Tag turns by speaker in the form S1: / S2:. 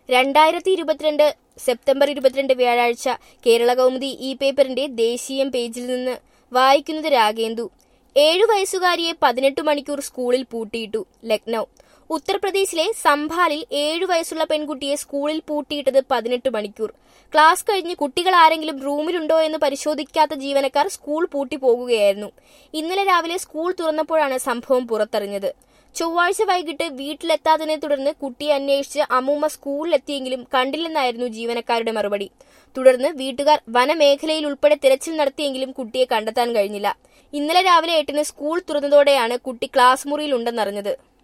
S1: രണ്ടായിരത്തി ഇരുപത്തിരണ്ട് സെപ്റ്റംബർ ഇരുപത്തിരണ്ട് വ്യാഴാഴ്ച കേരള കൗമുദി ഈ പേപ്പറിന്റെ ദേശീയം പേജിൽ നിന്ന് വായിക്കുന്നത് രാഗേന്ദു ഏഴു വയസ്സുകാരിയെ പതിനെട്ട് മണിക്കൂർ സ്കൂളിൽ പൂട്ടിയിട്ടു ലക്നൗ ഉത്തർപ്രദേശിലെ സംഭാലിൽ ഏഴു വയസ്സുള്ള പെൺകുട്ടിയെ സ്കൂളിൽ പൂട്ടിയിട്ടത് പതിനെട്ട് മണിക്കൂർ ക്ലാസ് കഴിഞ്ഞ് കുട്ടികൾ ആരെങ്കിലും റൂമിലുണ്ടോ എന്ന് പരിശോധിക്കാത്ത ജീവനക്കാർ സ്കൂൾ പൂട്ടി പോകുകയായിരുന്നു ഇന്നലെ രാവിലെ സ്കൂൾ തുറന്നപ്പോഴാണ് സംഭവം പുറത്തറിഞ്ഞത് ചൊവ്വാഴ്ച വൈകിട്ട് വീട്ടിലെത്താത്തതിനെ തുടർന്ന് കുട്ടിയെ അന്വേഷിച്ച് അമ്മൂമ്മ സ്കൂളിലെത്തിയെങ്കിലും കണ്ടില്ലെന്നായിരുന്നു ജീവനക്കാരുടെ മറുപടി തുടർന്ന് വീട്ടുകാർ വനമേഖലയിൽ ഉൾപ്പെടെ തിരച്ചിൽ നടത്തിയെങ്കിലും കുട്ടിയെ കണ്ടെത്താൻ കഴിഞ്ഞില്ല ഇന്നലെ രാവിലെ എട്ടിന് സ്കൂൾ തുറന്നതോടെയാണ് കുട്ടി ക്ലാസ് മുറിയിലുണ്ടെന്നറിഞ്ഞത്